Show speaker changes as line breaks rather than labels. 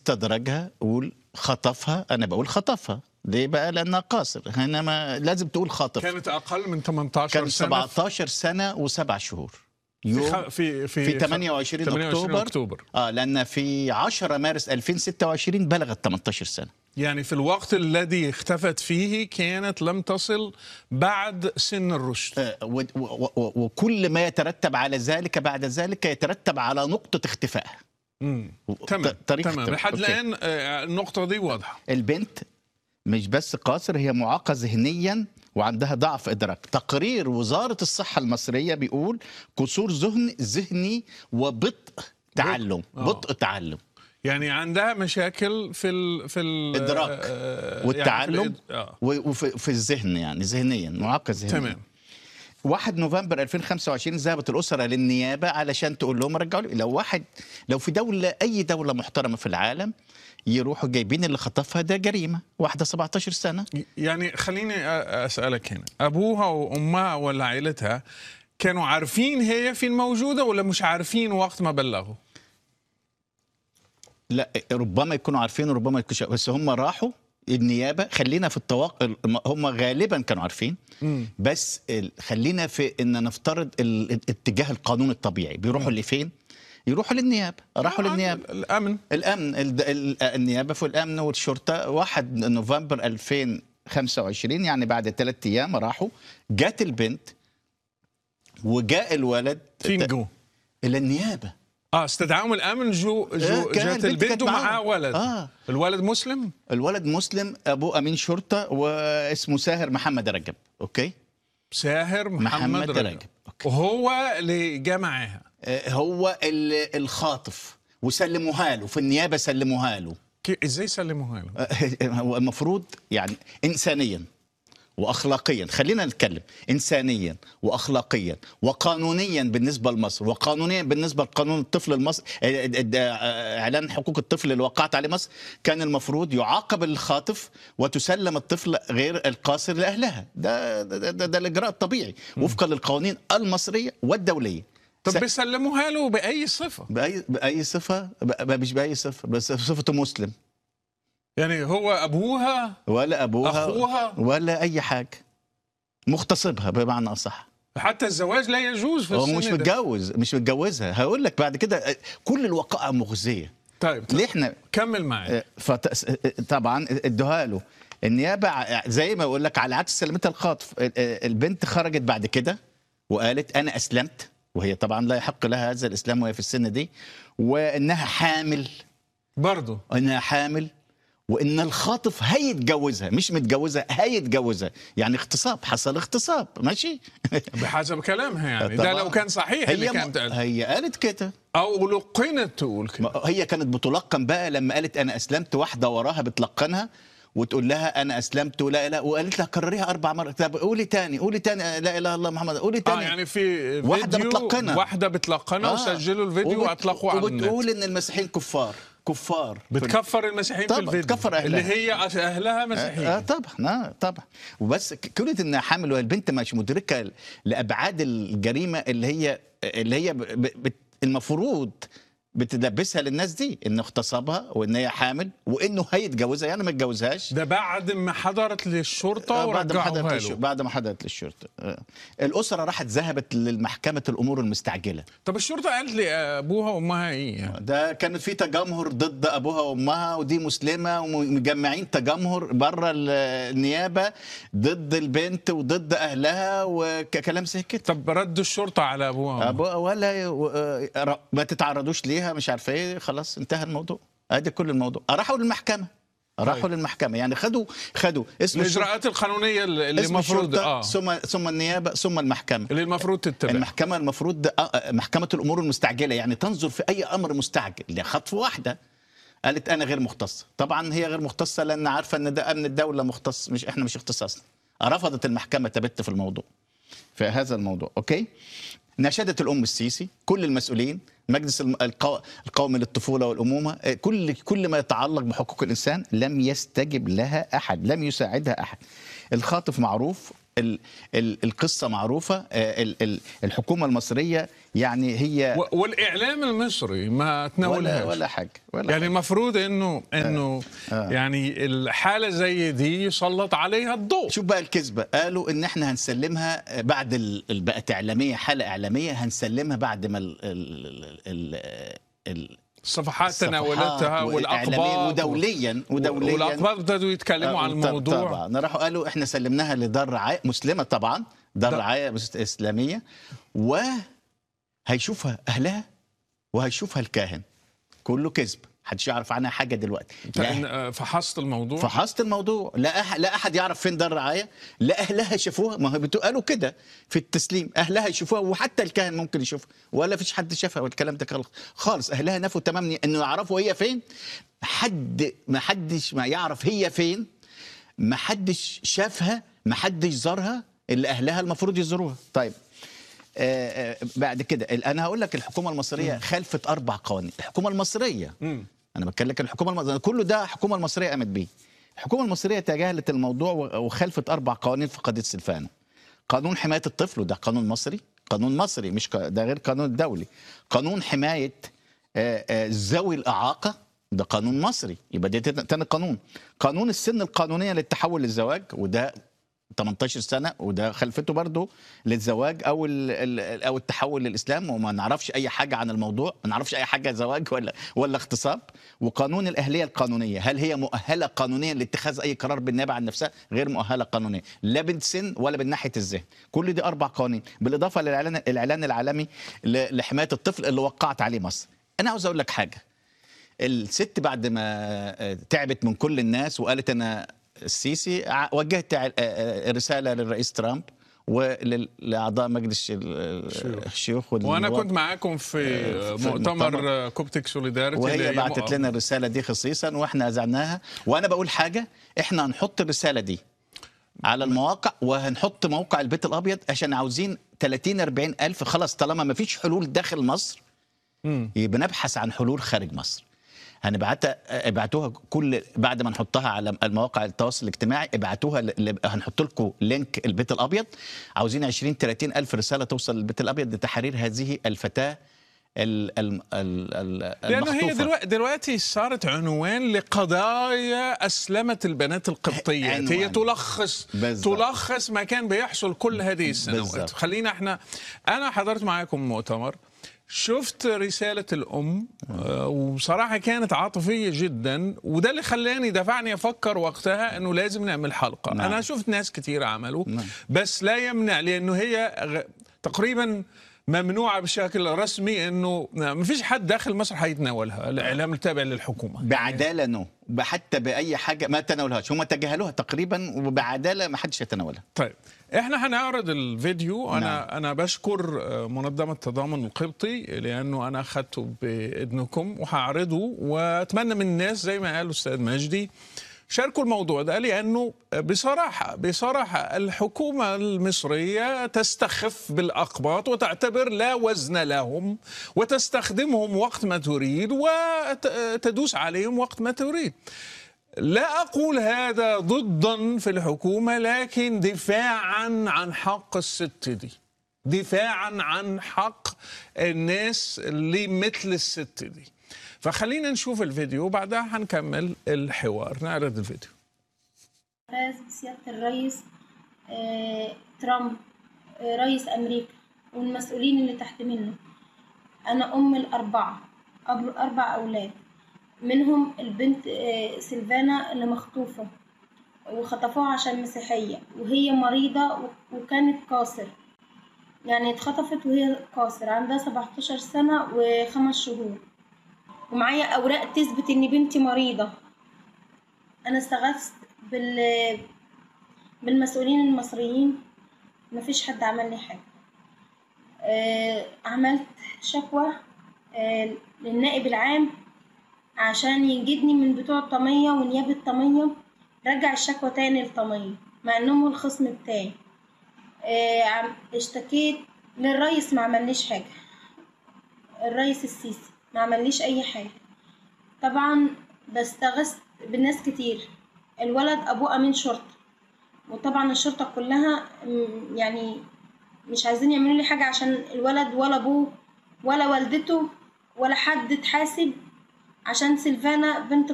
استدرجها قول خطفها انا بقول خطفها ليه بقى لانها قاصر هنا ما لازم تقول خاطف
كانت اقل من 18
كان
سنه
17 سنه وسبع شهور
في
يوم
خ- في في,
في 28,
28
اكتوبر
اكتوبر
اه لان في 10 مارس 2026 بلغت 18 سنه
يعني في الوقت الذي اختفت فيه كانت لم تصل بعد سن الرشد
آه، و- و- و- وكل ما يترتب على ذلك بعد ذلك يترتب على نقطه اختفائها
مم.
و-
تمام
ط- طريقة
تمام
اختفاء.
لحد
أوكي.
الان آه، النقطه دي واضحه
البنت مش بس قاصر هي معاقة ذهنيا وعندها ضعف إدراك تقرير وزارة الصحة المصرية بيقول قصور ذهن ذهني وبطء تعلم
آه.
بطء تعلم
يعني عندها مشاكل في ال في ال
إدراك
آه،
والتعلم
يعني في الإد- آه.
و- وفي في الذهن يعني ذهنيا معاقة ذهنيا
تمام
1 نوفمبر 2025 ذهبت الأسرة للنيابة علشان تقول لهم رجعوا لي لو واحد لو في دولة أي دولة محترمة في العالم يروحوا جايبين اللي خطفها ده جريمة واحدة 17 سنة
يعني خليني أ- اسالك هنا ابوها وامها ولا عائلتها كانوا عارفين هي فين موجوده ولا مش عارفين وقت ما بلغوا
لا ربما يكونوا عارفين وربما يكونوا شا- بس هم راحوا النيابه خلينا في التوق هم غالبا كانوا عارفين بس ال- خلينا في ان نفترض ال- اتجاه القانون الطبيعي بيروحوا لفين يروحوا للنيابه راحوا
آه،
للنيابه
الامن
الامن ال- ال- النيابه في الامن والشرطه 1 نوفمبر 2025 يعني بعد ثلاث ايام راحوا جات البنت وجاء الولد
فين جو
الى النيابه
اه استدعاهم الامن جو جو
آه، كان
جات
البنت
البنت
كانت
ومعاه
معاهم.
ولد
آه.
الولد مسلم
الولد مسلم ابوه امين شرطه واسمه ساهر محمد رجب اوكي
ساهر محمد,
محمد
رجب,
رجب. أوكي.
وهو اللي جه معاها
آه، هو ال- الخاطف وسلموها له في النيابه سلموها له
كي- ازاي سلموها له
آه، هو المفروض يعني انسانيا واخلاقيا خلينا نتكلم انسانيا واخلاقيا وقانونيا بالنسبه لمصر وقانونيا بالنسبه لقانون الطفل المصري آه، آه، آه، اعلان حقوق الطفل اللي وقعت عليه مصر كان المفروض يعاقب الخاطف وتسلم الطفل غير القاصر لاهلها ده ده, ده, ده الاجراء الطبيعي وفقا للقوانين المصريه والدوليه
طب
س-
بيسلموها له باي صفه
باي باي صفه ب- مش باي صفه بس صفته مسلم
يعني هو ابوها
ولا ابوها
أخوها؟
ولا اي حاجه مغتصبها بمعنى اصح
حتى الزواج لا يجوز في
هو
السن
مش
ده.
متجوز مش متجوزها هقول لك بعد كده كل الوقائع مخزيه
طيب
ليه احنا
كمل معي
فت... طبعا ادوها له النيابه ع- زي ما اقول لك على عكس سلمتها الخاطف البنت خرجت بعد كده وقالت انا اسلمت وهي طبعا لا يحق لها هذا الاسلام وهي في السن دي وانها حامل
برضه
انها حامل وان الخاطف هيتجوزها مش متجوزها هيتجوزها يعني اغتصاب حصل اغتصاب ماشي
بحسب كلامها يعني ده
طبعاً.
لو كان صحيح اللي
هي
كانت
م... هي قالت كده
او لقنت تقول كده
ما- هي كانت بتلقن بقى لما قالت انا اسلمت واحده وراها بتلقنها وتقول لها انا اسلمت ولا لا وقالت لها كرريها اربع مرات طب قولي تاني قولي تاني لا اله الا الله محمد قولي
اه
تاني
يعني في
واحدة
فيديو
بتلقنها.
واحده بتلقنها
آه.
وسجلوا الفيديو
وبت-
واطلقوه على النت
وبتقول ان المسيحيين كفار كفار
بتكفر المسيحيين في
طبعاً،
الفيديو
بتكفر أهلها.
اللي هي اهلها
اه
مسيحيين
طبعا اه طبعا وبس ك- كونت انها حامل والبنت مش مدركه لابعاد الجريمه اللي هي اللي هي ب- ب- بت- المفروض بتلبسها للناس دي انه اغتصبها وان هي حامل وانه هيتجوزها يعني ما اتجوزهاش
ده بعد ما حضرت للشرطه
آه، بعد ما حضرت
ورجعوها
للش...
له
بعد ما حضرت للشرطه آه. الاسره راحت ذهبت للمحكمه الامور المستعجله
طب الشرطه قالت لي ابوها وامها ايه يعني؟
ده كانت في تجمهر ضد ابوها وامها ودي مسلمه ومجمعين تجمهر بره ال- النيابه ضد البنت وضد اهلها وكلام زي كده
طب رد الشرطه على ابوها وأمها.
ابوها ولا و- آه، ما تتعرضوش ليها مش عارفه ايه خلاص انتهى الموضوع ادي كل الموضوع راحوا للمحكمه راحوا
طيب.
للمحكمه يعني خدوا خدوا اسم الشرطه
الاجراءات القانونيه اللي
اسم
المفروض
الشرطه
اه
ثم ثم النيابه ثم المحكمه
اللي المفروض تتبع
المحكمه المفروض آه، محكمه الامور المستعجله يعني تنظر في اي امر مستعجل لخطف واحده قالت انا غير مختصه طبعا هي غير مختصه لان عارفه ان ده امن الدوله مختص مش احنا مش اختصاصنا رفضت المحكمه تبت في الموضوع في هذا الموضوع اوكي نشدت الام السيسي كل المسؤولين مجلس الم- القو- القومي للطفوله والامومه آه، كل كل ما يتعلق بحقوق الانسان لم يستجب لها احد لم يساعدها احد الخاطف معروف ال ال القصه معروفه آه، ال ال الحكومه المصريه يعني هي
و- والاعلام المصري ما
ولا
تناولهاش
ولا حاجه ولا
يعني المفروض انه انه
آه.
يعني الحاله زي دي يسلط عليها الضوء
شوف بقى الكذبه قالوا ان احنا هنسلمها بعد ال- ال- بقت اعلاميه حاله اعلاميه هنسلمها بعد ما ال ال ال ال
الصفحات
الصفحات
تناولتها
والإعلامية
والاقباط
ودوليا ودوليا
والاقباط ابتدوا يتكلموا عن
طب-
الموضوع
طبعا راحوا قالوا احنا سلمناها لدار رعايه مسلمه طبعا دار
ده-
رعايه مس- اسلاميه وهيشوفها اهلها وهيشوفها الكاهن كله كذب محدش يعرف عنها حاجه دلوقتي لا
فإن- آه، فحصت الموضوع
فحصت الموضوع لا أح لا احد يعرف فين دار الرعايه لا اهلها شافوها ما هو بتو- قالوا كده في التسليم اهلها يشوفوها وحتى الكاهن ممكن يشوفها ولا فيش حد شافها والكلام ده خالص- خالص اهلها نفوا تماما انه يعرفوا هي فين حد ما حدش ما يعرف هي فين ما حدش شافها ما حدش زارها اللي اهلها المفروض يزوروها طيب آه آه بعد كده انا هقول لك الحكومه المصريه خلفت اربع قوانين الحكومه المصريه
مم.
انا بتكلم لك الحكومه المصرية. كله ده الحكومه المصريه قامت بيه الحكومه المصريه تجاهلت الموضوع و- وخلفت اربع قوانين في قضيه سلفانا قانون حمايه الطفل وده قانون مصري قانون مصري مش ق- ده غير قانون دولي قانون حمايه آه، آه، ذوي الاعاقه ده قانون مصري يبقى ده تاني تاني قانون قانون السن القانونيه للتحول للزواج وده 18 سنه وده خلفته برضه للزواج او ال- ال- او التحول للاسلام وما نعرفش اي حاجه عن الموضوع ما نعرفش اي حاجه زواج ولا ولا اغتصاب وقانون الاهليه القانونيه هل هي مؤهله قانونيا لاتخاذ اي قرار بالنيابه عن نفسها غير مؤهله قانونيا لا بالسن ولا من ناحيه الذهن كل دي اربع قوانين بالاضافه للاعلان الاعلان العالمي ل- لحمايه الطفل اللي وقعت عليه مصر انا عاوز اقول لك حاجه الست بعد ما آه، تعبت من كل الناس وقالت انا السيسي ع- وجهت ع- آه، آه، رساله للرئيس ترامب ولأعضاء مجلس ال- الشيوخ
وانا
والنواب.
كنت معاكم في
في
مؤتمر
المؤتمر.
كوبتك سوليداريتي
وهي
اللي
بعتت لنا الرساله دي خصيصا واحنا اذعناها وانا بقول حاجه احنا هنحط الرساله دي على المواقع وهنحط موقع البيت الابيض عشان عاوزين 30 40 الف خلاص طالما ما فيش حلول داخل مصر
مم.
يبقى نبحث عن حلول خارج مصر هنبعتها ابعتوها كل بعد ما نحطها على المواقع التواصل الاجتماعي ابعتوها ل... ل- هنحط لكم لينك البيت الابيض عاوزين 20 30 الف رساله توصل للبيت الابيض لتحرير هذه الفتاه ال... ال... ال... ال...
لانه هي
المخطوفة.
دلوقتي دلوقتي صارت عنوان لقضايا اسلمت البنات القبطيات
عنوان.
هي تلخص
بالظبط.
تلخص ما كان بيحصل كل هذه السنوات
بالظبط.
خلينا احنا انا حضرت معاكم مؤتمر شفت رسالة الأم آه، وبصراحة كانت عاطفية جدا وده اللي خلاني دفعني أفكر وقتها أنه لازم نعمل حلقة
نعم.
أنا شفت ناس كتير عملوا
نعم.
بس لا يمنع لأنه هي غ- تقريبا ممنوعة بشكل رسمي أنه ما فيش حد داخل مصر هيتناولها الإعلام التابع للحكومة
بعداله نو حتى باي حاجه ما تناولهاش هم تجاهلوها تقريبا وبعداله ما حدش يتناولها
طيب احنا هنعرض الفيديو انا
نعم.
انا بشكر آه، منظمه التضامن القبطي لانه انا اخذته باذنكم وهعرضه واتمنى من الناس زي ما قال الاستاذ مجدي شاركوا الموضوع ده لانه بصراحه بصراحه الحكومه المصريه تستخف بالاقباط وتعتبر لا وزن لهم وتستخدمهم وقت ما تريد وتدوس عليهم وقت ما تريد لا أقول هذا ضدا في الحكومة لكن دفاعا عن حق الست دي دفاعا عن حق الناس اللي مثل الست دي فخلينا نشوف الفيديو وبعدها هنكمل الحوار نعرض الفيديو
فاز بسيادة الرئيس آه، ترامب آه، رئيس أمريكا والمسؤولين اللي تحت منه أنا أم الأربعة أب أربع أولاد منهم البنت آه، سيلفانا اللي مخطوفة وخطفوها عشان مسيحية وهي مريضة و- وكانت قاصر يعني اتخطفت وهي قاصر عندها 17 سنة وخمس شهور ومعايا أوراق تثبت إن بنتي مريضة انا استغثت بال بالمسؤولين المصريين مفيش حد عمل لي حاجه آه، عملت شكوى آه، للنائب العام عشان ينجدني من بتوع الطمية ونيابة طمية رجع الشكوى تاني لطمية مع انهم الخصم بتاعي آه، عم- اشتكيت للرئيس ما عمليش حاجة الرئيس السيسي ما عمليش اي حاجة طبعا بستغث بالناس كتير الولد ابوه امين شرطة وطبعا الشرطة كلها م- يعني مش عايزين يعملوا لي حاجة عشان الولد ولا أبوه ولا والدته ولا حد اتحاسب عشان سيلفانا بنت